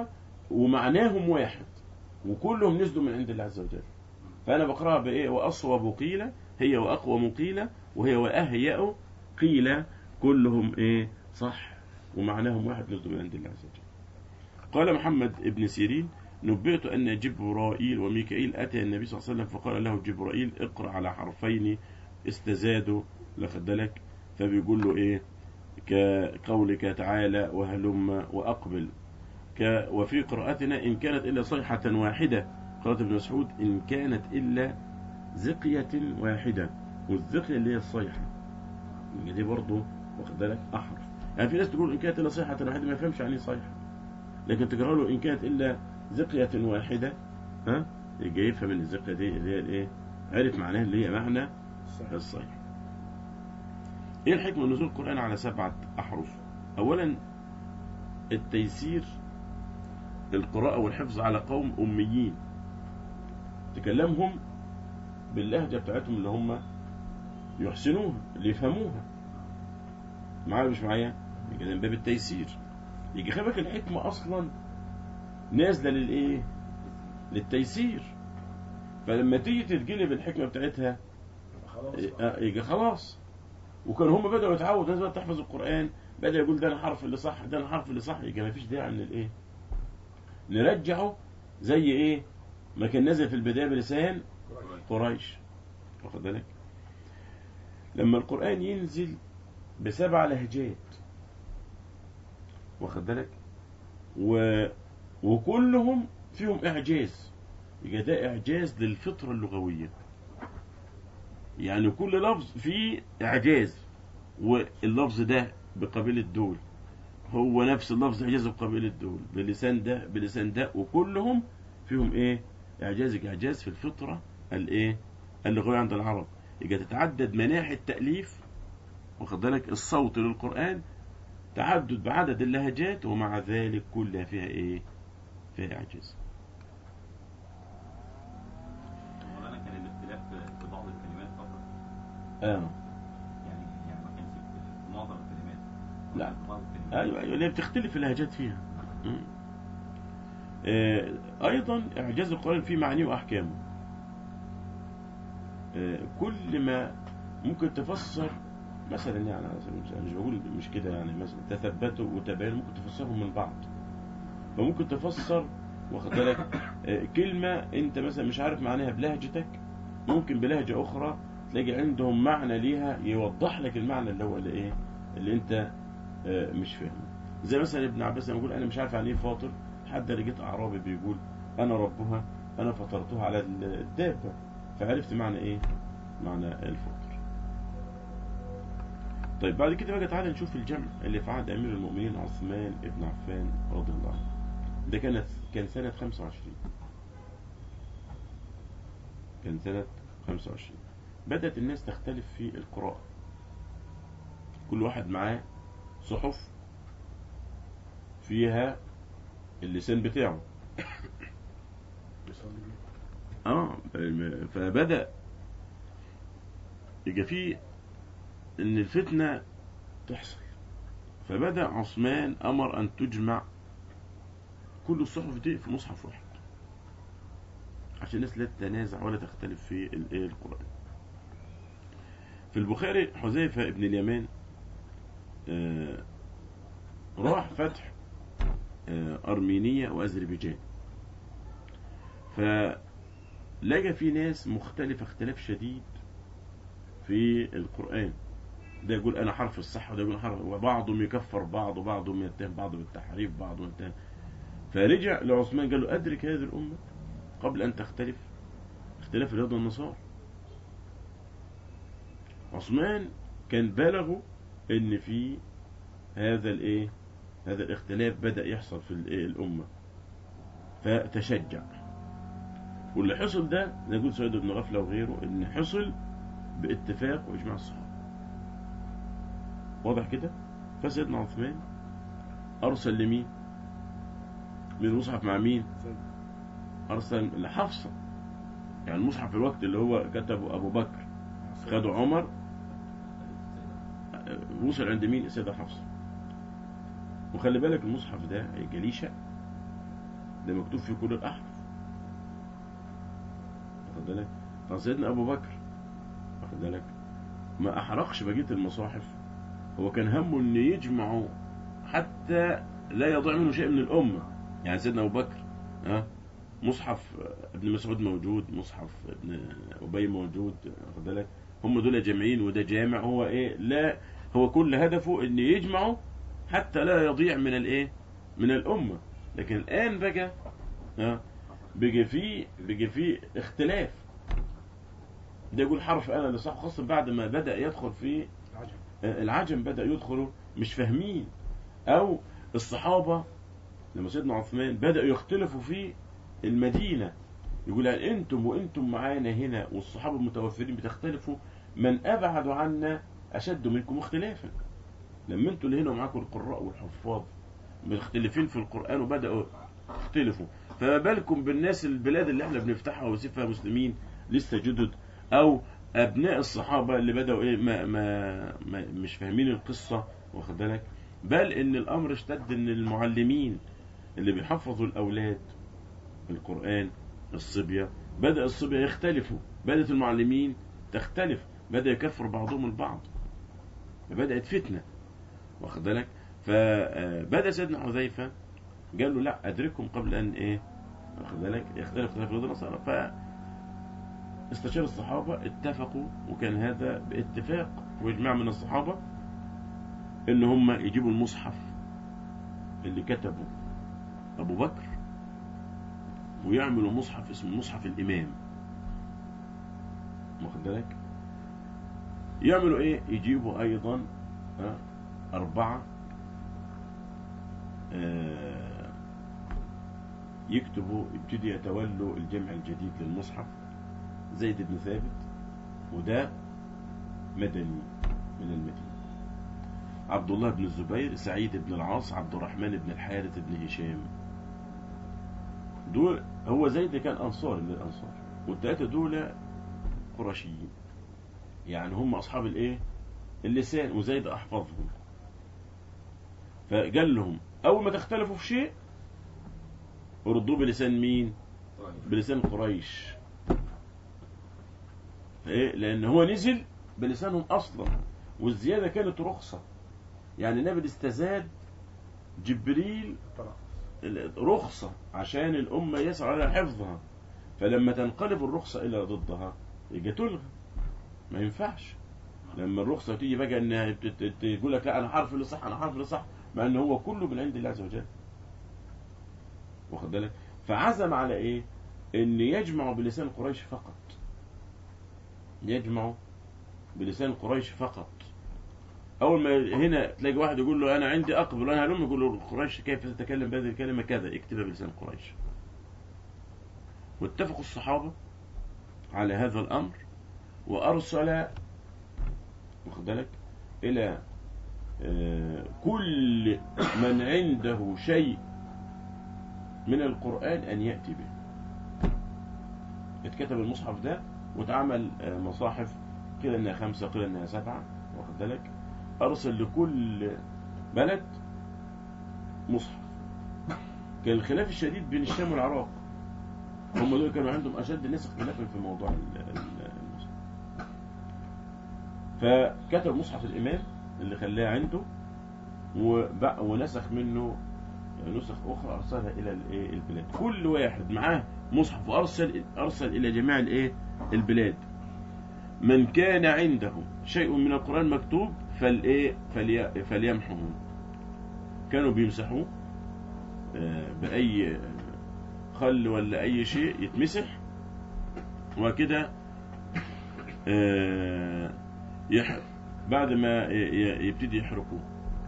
ومعناهم واحد وكلهم نزلوا من عند الله عز وجل فأنا بقرأها بإيه وأصوب قيل هي وأقوم قيل وهي وأهيأ قيل كلهم إيه صح ومعناهم واحد نزلوا من عند الله عز وجل قال محمد ابن سيرين نبئت أن جبرائيل وميكائيل أتى النبي صلى الله عليه وسلم فقال له جبرائيل اقرأ على حرفين استزادوا لخد بالك فبيقول له إيه كقولك تعالى وهلم وأقبل ك وفي قراءتنا إن كانت إلا صيحة واحدة قالت ابن مسعود إن كانت إلا زقية واحدة والزقية اللي هي الصيحة يبقى دي برضه واخد بالك أحرف يعني في ناس تقول إن كانت إلا صيحة واحدة ما يفهمش يعني إيه صيحة لكن تقرأ له إن كانت إلا زقية واحدة ها يبقى يفهم إن الزقية دي اللي هي الإيه عرف معناها اللي هي معنى صحيح الصيحة ايه الحكمة من نزول القرآن على سبعة أحرف أولا التيسير القراءة والحفظ على قوم أميين تكلمهم باللهجة بتاعتهم اللي هم يحسنوها اللي يفهموها معايا مش معايا يبقى ده من باب التيسير يجي خبك الحكمة أصلا نازلة للإيه للتيسير فلما تيجي تتجلب الحكمة بتاعتها خلاص آه، يجي خلاص وكان هم بدأوا يتعودوا الناس بدأت تحفظ القرآن بدأ يقول ده الحرف اللي صح ده الحرف اللي صح يجي ما فيش داعي من الايه نرجعه زي ايه ما كان نازل في البداية بلسان قريش واخد بالك لما القرآن ينزل بسبع لهجات واخد بالك و... وكلهم فيهم إعجاز يبقى ده إعجاز للفطرة اللغوية يعني كل لفظ فيه إعجاز واللفظ ده بقبيلة دول هو نفس اللفظ إعجاز بقبيلة دول بلسان ده بلسان ده وكلهم فيهم إيه إعجاز إعجاز في الفطرة الإيه اللغوية عند العرب يبقى تتعدد مناحي التأليف واخد بالك الصوت للقرآن تعدد بعدد اللهجات ومع ذلك كلها فيها إيه فيها إعجاز مولانا كان الاختلاف في بعض الكلمات فقط آه. يعني يعني ما كانش في معظم الكلمات لا. في بعض الكلمات ايوه ايوه اللي بتختلف اللهجات فيها مم. آه، ايضا اعجاز القران فيه معانيه واحكامه آه، كل ما ممكن تفسر مثلا يعني على سبيل المثال مش بقول مش كده يعني مثلا تثبتوا وتباينوا ممكن تفسرهم من بعض فممكن تفسر واخد بالك آه، كلمه انت مثلا مش عارف معناها بلهجتك ممكن بلهجه اخرى تلاقي عندهم معنى ليها يوضح لك المعنى اللي هو اللي ايه اللي انت آه، مش فاهمه زي مثلا ابن عباس لما يقول انا مش عارف يعني ايه فاطر حد لقيت اعرابي بيقول انا ربها انا فطرتها على الدابه فعرفت معنى ايه معنى الفطر طيب بعد كده بقى تعالى نشوف الجمع اللي في عهد امير المؤمنين عثمان ابن عفان رضي الله عنه ده كانت كان سنه 25 كان سنه 25 بدأت الناس تختلف في القراءة كل واحد معاه صحف فيها اللسان بتاعه بيصلي بيه اه الم- فبدأ يبقى فيه ان الفتنة تحصل فبدأ عثمان امر ان تجمع كل الصحف دي في مصحف واحد عشان الناس لا تتنازع ولا تختلف في الايه القرآن في البخاري حذيفة ابن اليمان آه، راح فتح آه، أرمينيا وأذربيجان فلقى في ناس مختلفة اختلاف شديد في القرآن ده يقول أنا حرف الصح وده يقول حرف وبعضهم يكفر بعض وبعضهم يتهم بعض بالتحريف بعضهم يتهم فرجع لعثمان قال له أدرك هذه الأمة قبل أن تختلف اختلاف اليهود والنصارى عثمان كان بلغوا ان في هذا الايه هذا الاختلاف بدأ يحصل في الايه الامه فتشجع واللي حصل ده نقول سيد بن غفلة وغيره ان حصل باتفاق واجماع الصحابه واضح كده فسيدنا عثمان ارسل لمين من المصحف مع مين زي ارسل لحفصه يعني المصحف في الوقت اللي هو كتبه ابو بكر خده عمر وصل عند مين السيدة حفصة وخلي بالك المصحف ده هيبقى ليه شأن ده مكتوب في كل الأحرف واخد بالك فسيدنا أبو بكر واخد بالك ما أحرقش بقية المصاحف هو كان همه إن يجمعوا حتى لا يضيع منه شيء من الأمة يعني سيدنا أبو بكر ها مصحف ابن مسعود موجود مصحف ابن أبي موجود واخد بالك هم دول جامعين وده جامع هو إيه لا هو كل هدفه إن يجمعوا حتى لا يضيع من الإيه من الأمة لكن الآن بقى ها بقى فيه بقى فيه اختلاف ده يقول حرف انا اللي صح خاصة بعد ما بدأ يدخل في العجب العجم بدأ يدخلوا مش فاهمين او الصحابة لما سيدنا عثمان بدأوا يختلفوا في المدينة يقول يعني انتم وانتم معانا هنا والصحابة المتوفرين بتختلفوا من ابعد عنا اشد منكم اختلافا لما انتوا اللي هنا ومعاكم القراء والحفاظ مختلفين في القرآن وبدأوا يختلفوا فما بالكم بالناس البلاد اللي احنا بنفتحها ونسيب فيها مسلمين لسه جدد او ابناء الصحابه اللي بداوا ايه ما, ما, ما مش فاهمين القصه واخد بالك بل ان الامر اشتد ان المعلمين اللي بيحفظوا الاولاد القران الصبيه بدا الصبيه يختلفوا بدات المعلمين تختلف بدا يكفر بعضهم البعض بدات فتنه واخد بالك فبدا سيدنا حذيفه قال له لا ادركهم قبل ان ايه واخد بالك يختلف اختلاف اليهود والنصارى ف استشار الصحابة اتفقوا وكان هذا باتفاق واجماع من الصحابة ان هم يجيبوا المصحف اللي كتبه ابو بكر ويعملوا مصحف اسمه مصحف الامام واخد بالك يعملوا ايه يجيبوا ايضا ها، اربعة آه، يكتبوا يبتدي يتولوا الجمع الجديد للمصحف زيد بن ثابت وده مدني من المدينة عبد الله بن الزبير سعيد بن العاص عبد الرحمن بن الحارث بن هشام دول هو زيد كان أنصار من الأنصار والتلاتة دول قرشيين يعني هم أصحاب الإيه اللسان وزيد أحفظهم فقال لهم أول ما تختلفوا في شيء ردوه بلسان مين بلسان قريش ايه لان هو نزل بلسانهم اصلا والزياده كانت رخصه يعني النبي استزاد جبريل طرف رخصه عشان الامه يسعى على حفظها فلما تنقلب الرخصه الى ضدها يجي تلغى ما ينفعش لما الرخصه تيجي بقى انها ت- ت- تقول لك لا انا حرف اللي صح انا حرف اللي صح مع ان هو كله من عند الله عز وجل واخد بالك فعزم على ايه ان يجمع بلسان قريش فقط يجمع بلسان قريش فقط اول ما هنا تلاقي واحد يقول له انا عندي اقبل انا هلم يقول له قريش كيف تتكلم بهذه الكلمه كذا اكتبها بلسان قريش واتفقوا الصحابه على هذا الامر وارسل واخد بالك الى آه، كل من عنده شيء من القرآن أن يأتي به اتكتب المصحف ده واتعمل آه، مصاحف قيل انها خمسة قيل انها سبعة واخد بالك ارسل لكل بلد مصحف كان الخلاف الشديد بين الشام والعراق هم دول كانوا عندهم اشد الناس اختلافا في موضوع ال- ال- المصحف فكتب مصحف الامام اللي خلاه عنده وبق- ونسخ منه نسخ اخرى ارسلها الى الايه البلاد كل واحد معاه مصحف وارسل ارسل الى جميع الايه البلاد من كان عنده شيء من القران مكتوب فالايه فلي فليمحه كانوا بيمسحوه آه، باي خل ولا اي شيء يتمسح وكده آه، يح بعد ما ي- ي- يبتدي يحرقوه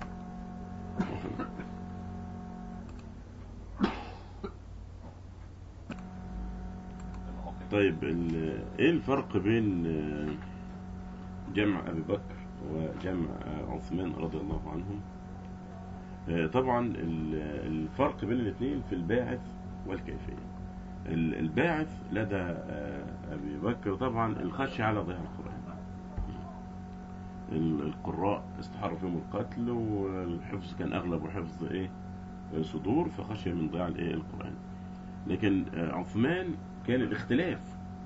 طيب ال- ايه الفرق بين آه، جمع ابي بكر وجمع آه، عثمان رضي الله عنهم آه، طبعا ال- الفرق بين الاثنين في الباعث والكيفيه ال- الباعث لدى آه، ابي بكر طبعا الخشيه على ضياع القران ال- القراء استحروا فيهم القتل والحفظ كان اغلبه حفظ ايه آه، صدور فخشيه من ضياع الايه القران لكن آه، عثمان كان الاختلاف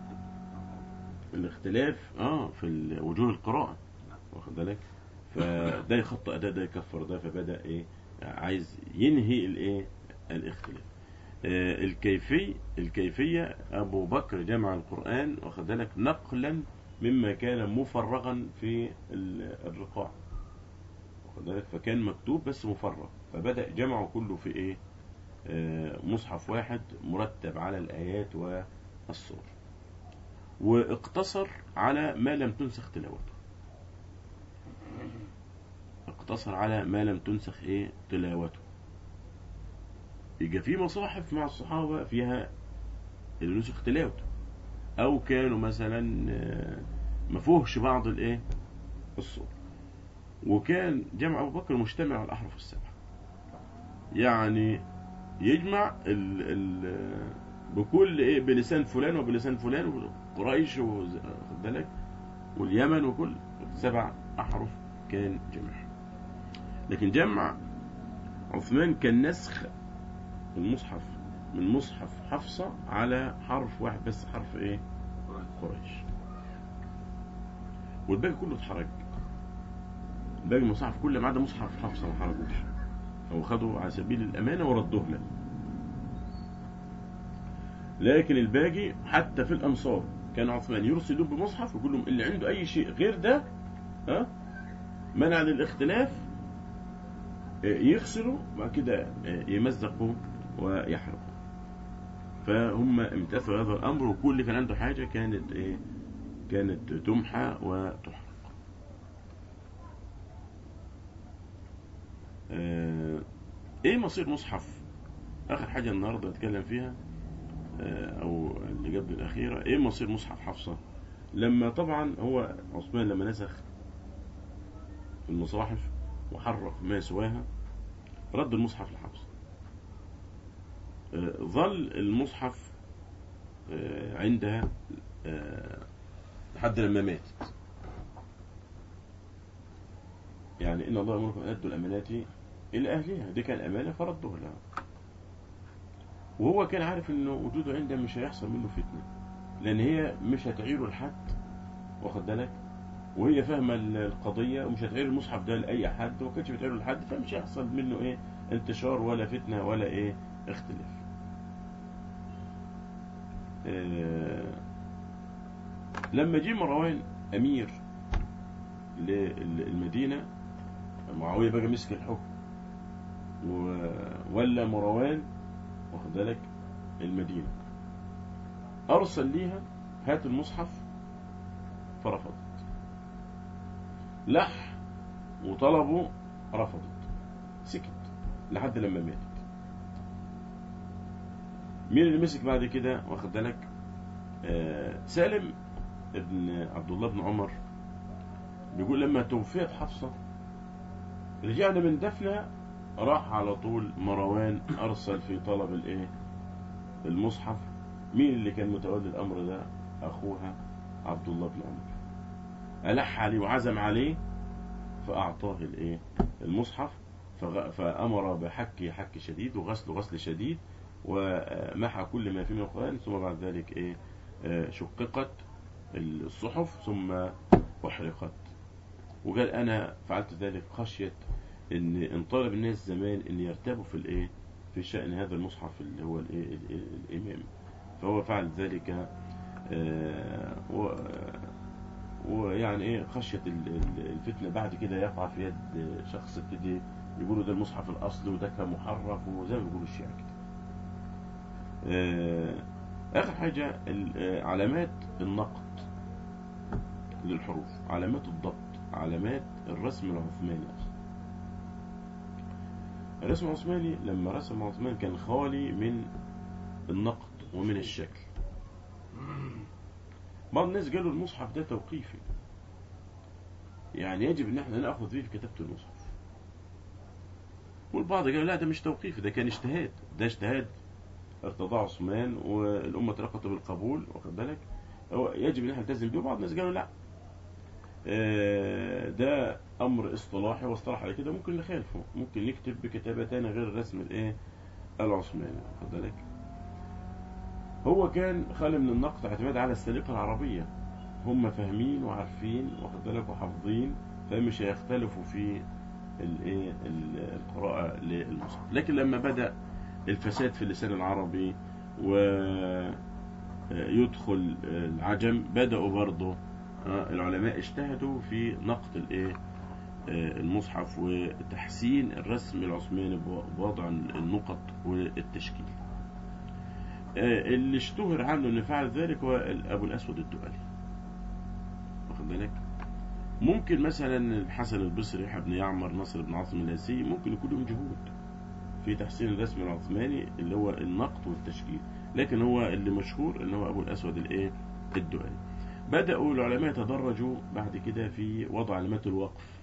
الاختلاف اه في ال- وجوه القراءة واخد بالك فده يخطئ ده ده يكفر ده فبدأ ايه عايز ينهي الايه الاختلاف آه، الكيفي الكيفية أبو بكر جمع القرآن واخد بالك نقلا مما كان مفرغا في ال- الرقاع واخد بالك فكان مكتوب بس مفرغ فبدأ جمعه كله في ايه آه، مصحف واحد مرتب على الآيات والصور واقتصر على ما لم تنسخ تلاوته اقتصر على ما لم تنسخ ايه تلاوته يبقى في مصاحف مع الصحابة فيها اللي نسخ تلاوته او كانوا مثلا آه، ما فيهوش بعض الايه الصور وكان جمع ابو بكر مجتمع على الاحرف السبعه يعني يجمع ال ال بكل ايه بلسان فلان وبلسان فلان وقريش وز- واخد بالك واليمن وكل سبع احرف كان جمع لكن جمع عثمان كان نسخ المصحف من مصحف حفصة على حرف واحد بس حرف ايه قريش والباقي كله اتحرج باقي المصحف كله ما عدا مصحف حفصة ما حرجوش هو خدوا على سبيل الأمانة وردوه له لكن الباقي حتى في الأمصار كان عثمان يرسلون بمصحف ويقول لهم اللي عنده أي شيء غير ده ها منع للاختلاف آه، يغسلوا بعد كده آه، يمزقوا ويحرقوا فهم امتثلوا هذا الأمر وكل اللي كان عنده حاجة كانت إيه كانت تمحى وتحرق آه، ايه مصير مصحف اخر حاجه النهارده اتكلم فيها آه، او اللي قبل الاخيره ايه مصير مصحف حفصه لما طبعا هو عثمان لما نسخ المصاحف وحرق ما سواها رد المصحف لحفصه آه، ظل المصحف آه، عندها آه، لحد لما ماتت يعني إن الله يأمركم أن أدوا الأمانات إلى أهلها دي كان أمانة فردوه لها وهو كان عارف إنه وجوده عنده مش هيحصل منه فتنة لأن هي مش هتعيره لحد واخد بالك وهي فاهمة القضية ومش هتعير المصحف ده لأي حد وما كانش بتعيره لحد فمش هيحصل منه إيه انتشار ولا فتنة ولا إيه اختلاف آه، لما جه مروان أمير للمدينة معاوية بقى مسك الحكم وولى مروان واخد بالك المدينة أرسل ليها هات المصحف فرفضت لح وطلبوا رفضت سكت لحد لما ماتت مين اللي مسك بعد كده واخد بالك آه سالم ابن عبد الله بن عمر بيقول لما توفيت حفصة رجعنا من دفنها راح على طول مروان أرسل في طلب الإيه المصحف مين اللي كان متولي الأمر ده أخوها عبد الله بن عمر ألح عليه وعزم عليه فأعطاه الإيه المصحف فغ- فأمر بحك حك شديد وغسل غسل شديد ومحى كل ما فيه من القرآن ثم بعد ذلك إيه آه، شققت الصحف ثم أحرقت وقال أنا فعلت ذلك خشية إن إن طلب الناس زمان إن يرتابوا في الإيه في شأن هذا المصحف اللي هو الإيه ال- ال- الإمام فهو فعل ذلك آه، و- ويعني إيه خشية ال- ال- الفتنة بعد كده يقع في يد شخص يبتدي يقولوا ده المصحف الأصلي وده كان محرف وزي ما بيقولوا الشيعة كده آه، آخر حاجة ال- آه، علامات النقط للحروف علامات الضبط علامات الرسم العثماني أصلا الرسم العثماني لما رسم عثمان كان خالي من النقط ومن الشكل بعض الناس قالوا المصحف ده توقيفي يعني يجب ان احنا ناخذ فيه في كتابة المصحف والبعض قالوا لا ده مش توقيفي ده كان اجتهاد ده اجتهاد ارتضاه عثمان والأمة تلقته بالقبول واخد بالك هو يجب ان احنا نلتزم بيه وبعض الناس قالوا لا آه، ده امر اصطلاحي واصطلح على كده ممكن نخالفه ممكن نكتب بكتابة تانية غير الرسم الايه العثماني واخد بالك هو كان خالي من النقد اعتماد على السليقة العربية هم فاهمين وعارفين واخد بالك وحافظين فمش هيختلفوا في الايه ال- القراءة للمصحف لكن لما بدأ الفساد في اللسان العربي ويدخل العجم بدأوا برضه آه، العلماء اجتهدوا في نقد الايه آه، المصحف وتحسين الرسم العثماني بوضع النقط والتشكيل آه، اللي اشتهر عنه ان فعل ذلك هو ابو الاسود الدؤلي واخد بالك ممكن مثلا الحسن البصري يحيى بن يعمر نصر بن عاصم اللاسي ممكن يكون لهم جهود في تحسين الرسم العثماني اللي هو النقط والتشكيل لكن هو اللي مشهور ان هو ابو الاسود الايه الدؤلي بدأوا العلماء يتدرجوا بعد كده في وضع علامات الوقف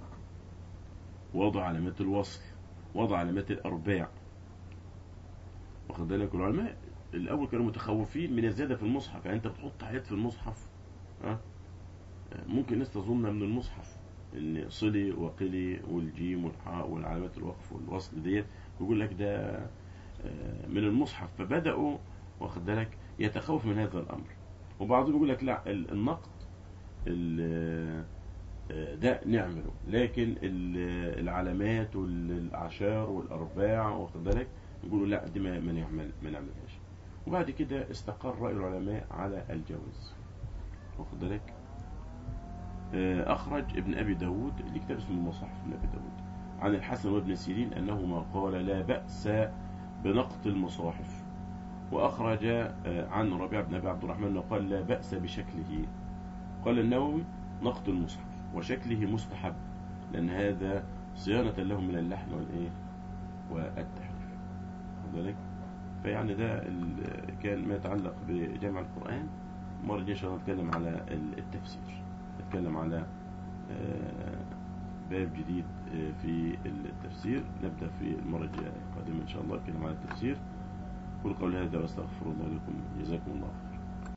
وضع علامات الوصل وضع علامات الأرباع واخد بالك العلماء الأول كانوا متخوفين من الزيادة في المصحف يعني أنت بتحط حاجات في المصحف ها ممكن الناس تظن من المصحف ان صلي وقلي والجيم والحاء والعلامات الوقف والوصل ديت ويقول لك ده آه، من المصحف فبدأوا واخد بالك يتخوف من هذا الأمر وبعضهم يقول لك لا ال- النقد ال- آه، ده نعمله لكن ال- العلامات والأعشار والأرباع واخد بالك يقولوا لا دي ما ما نعمل ما نعملهاش وبعد كده استقر رأي العلماء على الجواز واخد بالك آه، أخرج ابن أبي داود اللي كتاب اسمه المصاحف ابن أبي داود عن الحسن وابن سيرين أنهما قال لا بأس بنقط المصاحف وأخرج آه، عن ربيع بن أبي عبد الرحمن أنه قال لا بأس بشكله قال النووي نقط المصحف وشكله مستحب لأن هذا صيانة له من اللحن والإيه والتحريف خد بالك فيعني ده ال- كان ما يتعلق بجمع القرآن المرة الجاية إن شاء الله نتكلم على ال- التفسير نتكلم على آه، باب جديد آه، في التفسير نبدأ في المرة الجاية القادمة إن شاء الله نتكلم على التفسير قل قولي هذا واستغفر الله لكم جزاكم الله خيرا